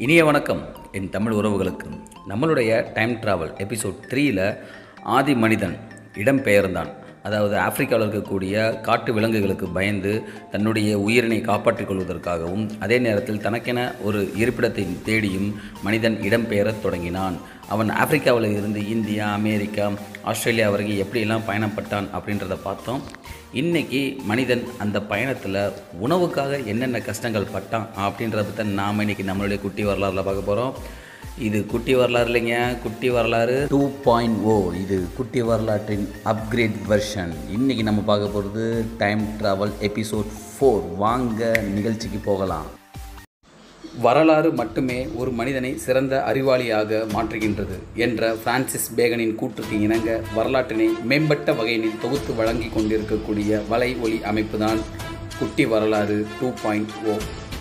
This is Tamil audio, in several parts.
இனிய வணக்கம் என் தமிழ் உறவுகளுக்கு நம்மளுடைய டைம் டிராவல் எபிசோட் த்ரீயில் ஆதி மனிதன் இடம்பெயர்ந்தான் அதாவது ஆப்பிரிக்காவில் இருக்கக்கூடிய காட்டு விலங்குகளுக்கு பயந்து தன்னுடைய உயிரினை காப்பாற்றிக் கொள்வதற்காகவும் அதே நேரத்தில் தனக்கென ஒரு இருப்பிடத்தை தேடியும் மனிதன் இடம்பெயரத் தொடங்கினான் அவன் ஆப்பிரிக்காவில் இருந்து இந்தியா அமெரிக்கா ஆஸ்திரேலியா வரைக்கும் எப்படியெல்லாம் பயணப்பட்டான் அப்படின்றத பார்த்தோம் இன்னைக்கு மனிதன் அந்த பயணத்தில் உணவுக்காக என்னென்ன கஷ்டங்கள் பட்டான் அப்படின்றத பற்றி நாம் இன்னைக்கு நம்மளுடைய குட்டி வரலாறுல பார்க்க போகிறோம் இது குட்டி வரலாறு இல்லைங்க குட்டி வரலாறு டூ பாயிண்ட் ஓ இது குட்டி வரலாற்றின் அப்கிரேட் வெர்ஷன் இன்றைக்கி நம்ம பார்க்க போகிறது டைம் ட்ராவல் எபிசோட் ஃபோர் வாங்க நிகழ்ச்சிக்கு போகலாம் வரலாறு மட்டுமே ஒரு மனிதனை சிறந்த அறிவாளியாக மாற்றுகின்றது என்ற பிரான்சிஸ் பேகனின் கூற்றுக்கு இணங்க வரலாற்றினை மேம்பட்ட வகையினில் தொகுத்து வழங்கி கொண்டிருக்கக்கூடிய வலை ஒளி அமைப்புதான் குட்டி வரலாறு டூ பாயிண்ட் ஓ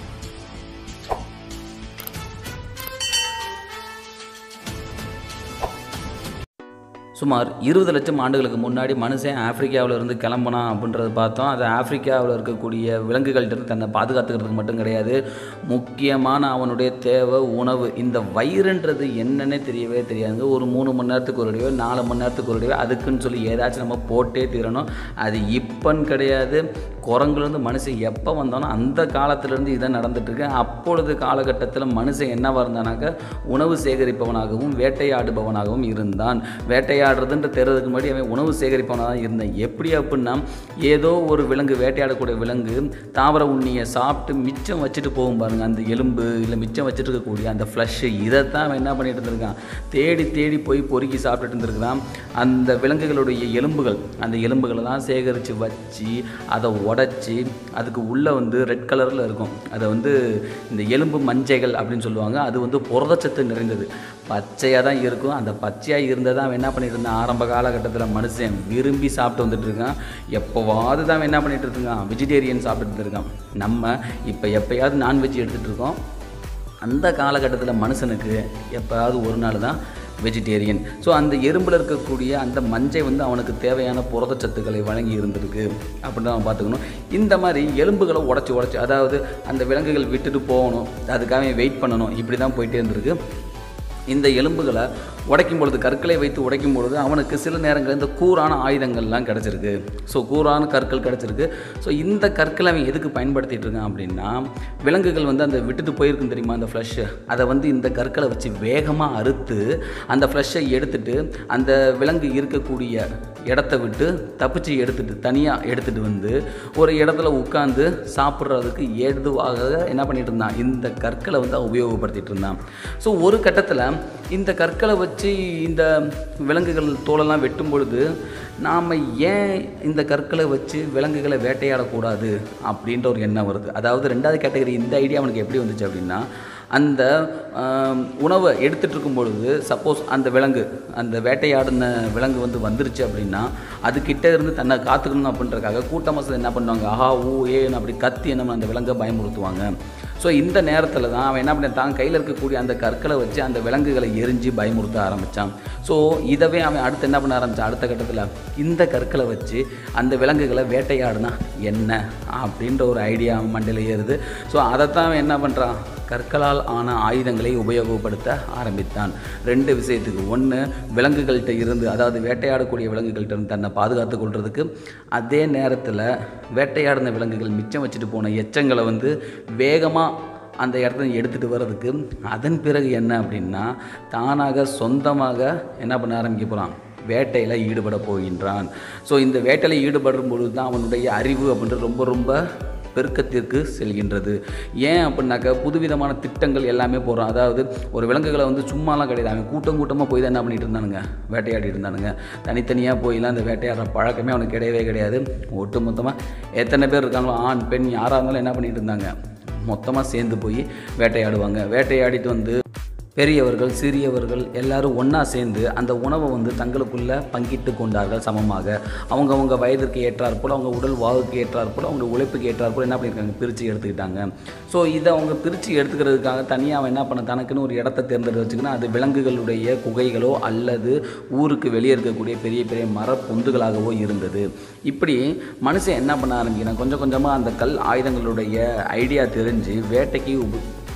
சுமார் இருபது லட்சம் ஆண்டுகளுக்கு முன்னாடி மனுஷன் ஆப்பிரிக்காவில் இருந்து கிளம்புனான் அப்படின்றத பார்த்தோம் அது ஆப்பிரிக்காவில் இருக்கக்கூடிய விலங்குகள்கிட்ட இருந்து தன்னை பாதுகாத்துக்கிறதுக்கு மட்டும் கிடையாது முக்கியமான அவனுடைய தேவை உணவு இந்த வயிறுன்றது என்னன்னே தெரியவே தெரியாதுங்க ஒரு மூணு மணி நேரத்துக்கு ஒரு தடவையோ நாலு மணி நேரத்துக்கு ஒரு தடவையோ அதுக்குன்னு சொல்லி ஏதாச்சும் நம்ம போட்டே தீரணும் அது இப்பன்னு கிடையாது குரங்குலேருந்து மனுஷன் எப்போ வந்தானோ அந்த காலத்திலேருந்து இதை நடந்துட்டுருக்கு அப்பொழுது காலகட்டத்தில் மனுஷன் என்னவாக இருந்தானாக்க உணவு சேகரிப்பவனாகவும் வேட்டையாடுபவனாகவும் இருந்தான் வேட்டையாடுறதுன்ற தெரிறதுக்கு முன்னாடி அவன் உணவு சேகரிப்பவனாக தான் இருந்தான் எப்படி அப்படின்னா ஏதோ ஒரு விலங்கு வேட்டையாடக்கூடிய விலங்கு தாவர உண்ணியை சாப்பிட்டு மிச்சம் வச்சுட்டு போகும் பாருங்க அந்த எலும்பு இல்லை மிச்சம் வச்சுட்டு இருக்கக்கூடிய அந்த ஃப்ளஷ்ஷு இதைத்தான் அவன் என்ன பண்ணிட்டு இருந்திருக்கான் தேடி தேடி போய் பொறுக்கி சாப்பிட்டுட்டு இருந்திருக்கிறான் அந்த விலங்குகளுடைய எலும்புகள் அந்த எலும்புகளை தான் சேகரித்து வச்சு அதை உடச்சி அதுக்கு உள்ளே வந்து ரெட் கலரில் இருக்கும் அதை வந்து இந்த எலும்பு மஞ்சைகள் அப்படின்னு சொல்லுவாங்க அது வந்து புரதச்சத்து நிறைந்தது பச்சையாக தான் இருக்கும் அந்த பச்சையாக இருந்ததை அவன் என்ன பண்ணிட்டு இருந்தான் ஆரம்ப காலகட்டத்தில் மனுஷன் விரும்பி சாப்பிட்டு வந்துட்டு இருக்கான் எப்போவாவது தான் அவன் என்ன பண்ணிட்டு இருக்கான் வெஜிடேரியன் சாப்பிட்டுட்டு இருக்கான் நம்ம இப்போ எப்போயாவது நான்வெஜ் எடுத்துகிட்டு இருக்கோம் அந்த காலகட்டத்தில் மனுஷனுக்கு எப்போயாவது ஒரு நாள் தான் வெஜிடேரியன் ஸோ அந்த எறும்பில் இருக்கக்கூடிய அந்த மஞ்சை வந்து அவனுக்கு தேவையான புரதச்சத்துக்களை வழங்கி இருந்திருக்கு அப்படின்னு நம்ம பார்த்துக்கணும் இந்த மாதிரி எலும்புகளை உடச்சி உடச்சி அதாவது அந்த விலங்குகள் விட்டுட்டு போகணும் அதுக்காக வெயிட் பண்ணணும் இப்படி தான் போயிட்டே இருந்திருக்கு இந்த எலும்புகளை உடைக்கும் பொழுது கற்களை வைத்து உடைக்கும் பொழுது அவனுக்கு சில நேரங்களில் இந்த கூரான ஆயுதங்கள்லாம் கிடச்சிருக்கு ஸோ கூரான கற்கள் கிடச்சிருக்கு ஸோ இந்த கற்களை அவன் எதுக்கு பயன்படுத்திட்டு இருக்கான் அப்படின்னா விலங்குகள் வந்து அந்த விட்டுட்டு போயிருக்கும் தெரியுமா அந்த ஃப்ளஷ்ஷை அதை வந்து இந்த கற்களை வச்சு வேகமாக அறுத்து அந்த ஃப்ளஷ்ஷை எடுத்துட்டு அந்த விலங்கு இருக்கக்கூடிய இடத்த விட்டு தப்பிச்சு எடுத்துட்டு தனியாக எடுத்துகிட்டு வந்து ஒரு இடத்துல உட்காந்து சாப்பிட்றதுக்கு ஏதுவாக என்ன பண்ணிட்டு இருந்தான் இந்த கற்களை வந்து அவன் உபயோகப்படுத்திட்டு இருந்தான் ஸோ ஒரு கட்டத்தில் இந்த கற்களை வச்சு இந்த விலங்குகள் தோலெல்லாம் வெட்டும் பொழுது நாம் ஏன் இந்த கற்களை வச்சு விலங்குகளை வேட்டையாடக்கூடாது அப்படின்ற ஒரு எண்ணம் வருது அதாவது ரெண்டாவது கேட்டகரி இந்த ஐடியா அவனுக்கு எப்படி வந்துச்சு அப்படின்னா அந்த ஆம், உணவை எடுத்துகிட்டு இருக்கும் பொழுது சப்போஸ் அந்த விலங்கு அந்த வேட்டையாடின விலங்கு வந்து வந்துருச்சு அப்படின்னா அதுக்கிட்ட இருந்து தன்னை காத்துக்கணும் அப்படின்றக்காக கூட்டமாக என்ன பண்ணுவாங்க ஆஹா ஊ ஏன்னு அப்படி கத்தி என்ன அந்த விலங்கை பயமுறுத்துவாங்க ஸோ இந்த நேரத்தில் தான் அவன் என்ன பண்ண தான் கையில் இருக்கக்கூடிய அந்த கற்களை வச்சு அந்த விலங்குகளை எரிஞ்சு பயமுறுத்த ஆரம்பித்தான் ஸோ இதவே அவன் அடுத்து என்ன பண்ண ஆரம்பித்தான் அடுத்த கட்டத்தில் இந்த கற்களை வச்சு அந்த விலங்குகளை வேட்டையாடினா என்ன அப்படின்ற ஒரு ஐடியா அவன் மண்டையில் ஏறுது ஸோ அதைத்தான் அவன் என்ன பண்ணுறான் கற்களால் ஆன ஆயுதங்களை உபயோகப்படுத்த ஆரம்பித்தான் ரெண்டு விஷயத்துக்கு ஒன்று விலங்குகள்கிட்ட இருந்து அதாவது வேட்டையாடக்கூடிய விலங்குகள்கிட்ட இருந்து தன்னை பாதுகாத்து கொள்றதுக்கு அதே நேரத்தில் வேட்டையாடின விலங்குகள் மிச்சம் வச்சுட்டு போன எச்சங்களை வந்து வேகமாக அந்த இடத்துல எடுத்துகிட்டு வர்றதுக்கு அதன் பிறகு என்ன அப்படின்னா தானாக சொந்தமாக என்ன பண்ண ஆரம்பிக்க போகிறான் வேட்டையில் ஈடுபட போகின்றான் ஸோ இந்த வேட்டையில் ஈடுபடும் பொழுது தான் அவனுடைய அறிவு அப்படின்றது ரொம்ப ரொம்ப பெருக்கத்திற்கு செல்கின்றது ஏன் அப்படின்னாக்கா புதுவிதமான திட்டங்கள் எல்லாமே போடுறான் அதாவது ஒரு விலங்குகளை வந்து சும்மாலாம் கிடையாது அவன் கூட்டம் கூட்டமாக போய் தான் என்ன பண்ணிட்டு இருந்தானுங்க வேட்டையாடிட்டு இருந்தானுங்க தனித்தனியாக போயெல்லாம் அந்த வேட்டையாடுற பழக்கமே அவனுக்கு கிடையவே கிடையாது ஒட்டு மொத்தமாக எத்தனை பேர் இருக்காங்களோ ஆண் பெண் யாராக இருந்தாலும் என்ன பண்ணிட்டு இருந்தாங்க மொத்தமாக சேர்ந்து போய் வேட்டையாடுவாங்க வேட்டையாடிட்டு வந்து பெரியவர்கள் சிறியவர்கள் எல்லாரும் ஒன்றா சேர்ந்து அந்த உணவை வந்து தங்களுக்குள்ள பங்கிட்டு கொண்டார்கள் சமமாக அவங்கவங்க வயதிற்கு ஏற்றாற்போல் அவங்க உடல் வாகுக்கு ஏற்றாற்போல் அவங்க உழைப்புக்கு ஏற்றாற்போல் என்ன பண்ணியிருக்காங்க பிரித்து எடுத்துக்கிட்டாங்க ஸோ இதை அவங்க பிரித்து எடுத்துக்கிறதுக்காக தனியாக அவன் என்ன பண்ண தனக்குன்னு ஒரு இடத்த தேர்ந்தெடுத்து வச்சுக்கணும் அது விலங்குகளுடைய குகைகளோ அல்லது ஊருக்கு வெளியே இருக்கக்கூடிய பெரிய பெரிய மர பொந்துகளாகவோ இருந்தது இப்படி மனுஷன் என்ன பண்ண ஆரம்பிக்கிறான் கொஞ்சம் கொஞ்சமாக அந்த கல் ஆயுதங்களுடைய ஐடியா தெரிஞ்சு வேட்டைக்கு உப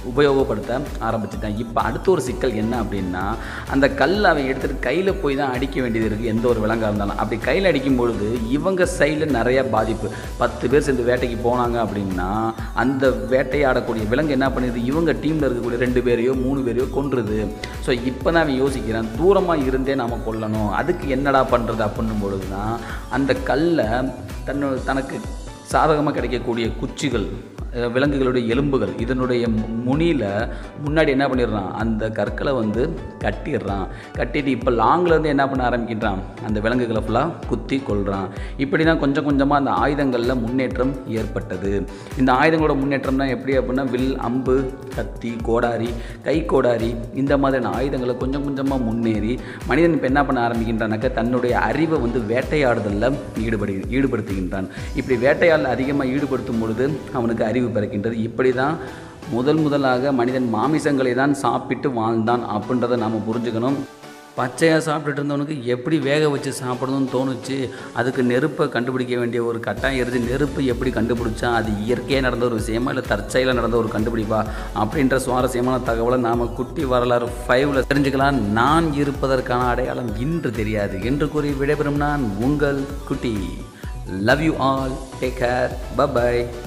உபயோகப்படுத்த ஆரம்பிச்சிட்டான் இப்போ அடுத்த ஒரு சிக்கல் என்ன அப்படின்னா அந்த கல் அவன் எடுத்துகிட்டு கையில் போய் தான் அடிக்க வேண்டியது இருக்குது எந்த ஒரு விலங்காக இருந்தாலும் அப்படி கையில் அடிக்கும் பொழுது இவங்க சைடில் நிறைய பாதிப்பு பத்து பேர் சேர்ந்து வேட்டைக்கு போனாங்க அப்படின்னா அந்த வேட்டையாடக்கூடிய விலங்கு என்ன பண்ணுது இவங்க டீமில் இருக்கக்கூடிய ரெண்டு பேரையோ மூணு பேரையோ கொன்றுது ஸோ இப்போ தான் அவன் யோசிக்கிறான் தூரமாக இருந்தே நாம கொல்லணும் அதுக்கு என்னடா பண்ணுறது அப்படின்னும் பொழுது தான் அந்த கல்லை தன்னோட தனக்கு சாதகமாக கிடைக்கக்கூடிய குச்சிகள் அஹ் விலங்குகளுடைய எலும்புகள் இதனுடைய முனியில் முன்னாடி என்ன பண்ணிடுறான் அந்த கற்களை வந்து கட்டிடுறான் கட்டிட்டு இப்போ லாங்லேருந்து என்ன பண்ண ஆரம்பிக்கின்றான் அந்த விலங்குகளை ஃபுல்லாக குத்தி கொள்கிறான் இப்படி தான் கொஞ்சம் கொஞ்சமாக அந்த ஆயுதங்களில் முன்னேற்றம் ஏற்பட்டது இந்த ஆயுதங்களோட முன்னேற்றம்னா எப்படி அப்படின்னா வில் அம்பு கத்தி கோடாரி கை கோடாரி இந்த மாதிரியான ஆயுதங்களை கொஞ்சம் கொஞ்சமாக முன்னேறி மனிதன் இப்போ என்ன பண்ண ஆரம்பிக்கின்றானாக்க தன்னுடைய அறிவை வந்து வேட்டையாடுதலில் ஈடுபடு ஈடுபடுத்துகின்றான் இப்படி வேட்டையாடல் அதிகமாக ஈடுபடுத்தும் பொழுது அவனுக்கு அறிவு பிறக்கின்றது இப்படி தான் முதல் முதலாக மனிதன் மாமிசங்களை தான் சாப்பிட்டு வாழ்ந்தான் அப்படின்றத நாம் புரிஞ்சுக்கணும் பச்சையாக சாப்பிட்டுட்டு இருந்தவனுக்கு எப்படி வேக வச்சு சாப்பிடணும்னு தோணுச்சு அதுக்கு நெருப்பை கண்டுபிடிக்க வேண்டிய ஒரு கட்டாயம் இருந்து நெருப்பு எப்படி கண்டுபிடிச்சா அது இயற்கையாக நடந்த ஒரு விஷயமா இல்லை தற்செயலாக நடந்த ஒரு கண்டுபிடிப்பா அப்படின்ற சுவாரஸ்யமான தகவலை நாம் குட்டி வரலாறு ஃபைவ்ல தெரிஞ்சுக்கலாம் நான் இருப்பதற்கான அடையாளம் இன்று தெரியாது என்று கூறி விடைபெறும் நான் உங்கள் குட்டி love you all take care by